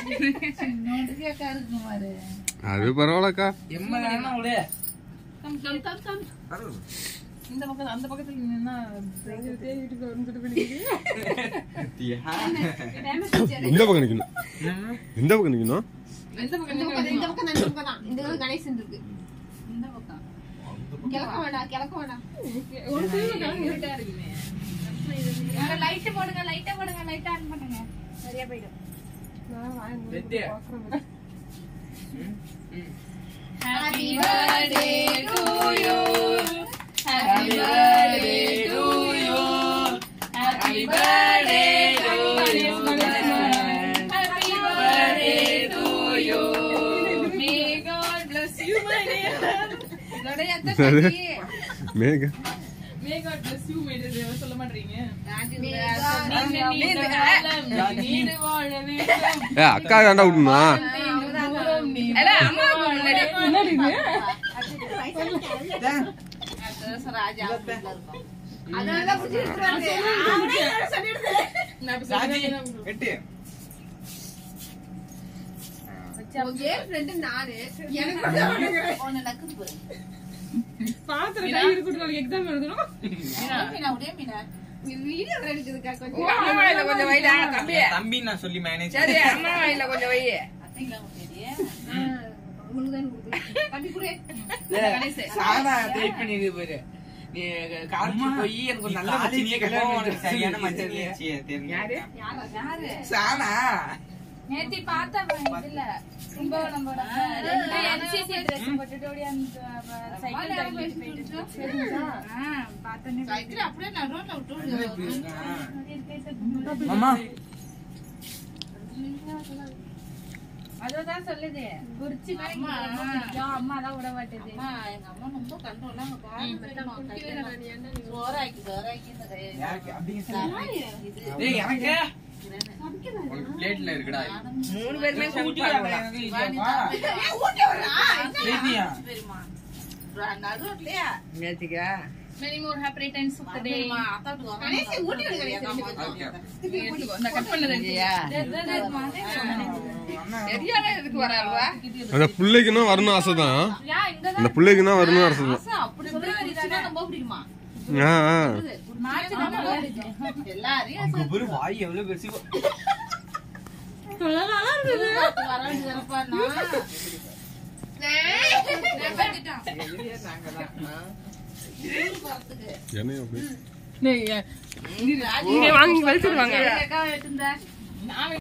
நோட்டுக்கேக்கா இருக்கு பாரு அது பரவாயில்லக்கா எம்மதானா விடு கம் கம் கம் கம் இந்த பக்கம் அந்த பக்கத்துல நின்னா இந்த பக்கம் நிக்கணும் இந்த பக்கம் நிக்கணும் இந்த பக்கம் இந்த பக்கம் இந்த பக்கம் தான், இந்த பக்கம் தான். இந்த பக்கம் கணேசன் இருக்கு இந்த பக்கம் கிழக்க வேண்டாம் கிழக்க வேண்டாம் ஒரு சைடு கிளம்பி இருட்டா இருக்குமே லைட் போடுங்க லைட்டா போடுங்க லைட்டா ஆன் பண்ணுங்க சரியா போயிடும் வெட்டி happy birthday to you happy birthday to you happy birthday to you happy birthday to you may God bless you my dear இதோட எத்தனை பாக்கி மேக may God bless you my dear சொல்ல மாட்டீங்க May God நீண்ட நீண்ட காலம் நீ நீடு வாழ வேண்டும் ஏ அக்கா தாண்டா விட்டுமா தூரம் நீ முன்னாடி ராஜா அதனாலதான் பிடிச்சிருக்காரு நான் இப்ப ராஜி சொல்றேன். வெட்டி உங்க ஃப்ரெண்டு நானு எனக்கு ஒன்னு நக்குது பாரு பாத்திரம் கையில் கொடுத்து நாளைக்கு எக்ஸாம் எழுதணும் மீனா உடைய மீனா வீடியோ எடுக்குதுக்கா கொஞ்சம் கொஞ்சம் வைடா தம்பி தம்பி நான் சொல்லி மேனேஜ் சரி அம்மா வாயில கொஞ்சம் வை அத்தைங்களா உடைய உங்களுக்கு தான் கொடுக்குது தம்பி கூட சாதா ட்ரை பண்ணிடு பாரு நீ காலேஜ் போய் எனக்கு ஒரு நல்ல மச்சினியே கல்யாணம் சரியான மச்சினியே யாரு யாரு சானா நேத்தி பார்த்தா இதுல கும்பகோணம் போட ரெண்டு என்சிசி ட்ரெஸ் போட்டுட்டு ஓடி அந்த சைக்கிள் தள்ளிட்டு போயிட்டு ஆ பார்த்தனே சைக்கிள் அப்படியே நடுவில் விட்டு மாமா அததான் சொல்லுது குறிச்சி அம்மா அம்மா தான் விட மாட்டேது அம்மா எங்க அம்மா ரொம்ப கண்டோம்ல அவங்க காரணம் சோறாக்கி சோறாக்கி இந்த கையை யாருக்கு அப்படிங்க டேய் எனக்கு உனக்கு பிளேட்ல இருக்குடா மூணு பேருமே ஊட்டி ஊட்டி விடுறா சரியா சரிம்மா நடுவுலையா நேத்திக்கா many more happy returns of the day கணேசி ஊட்டி விடுங்க ஓகே நான் கட் பண்ணது தெரியாத எதுக்கு வர அல்வா அந்த பிள்ளைக்குன்னா வரணும் ஆசைதான் யா இங்க அந்த பிள்ளைக்குன்னா வரணும் ஆசைதான் அப்படி சொல்லுவாங்க ரொம்ப பிடிக்குமா ஆ ஆ மார்ச் தான் நல்லா இருக்கு எல்லாரையும் அங்க பாரு வாய் எவ்வளவு பெருசு வர வேண்டியதுப்பா என்னையும் அப்படி நீங்க வாங்கி வலிச்சிருவாங்க அக்கா எடுத்துந்தா நான்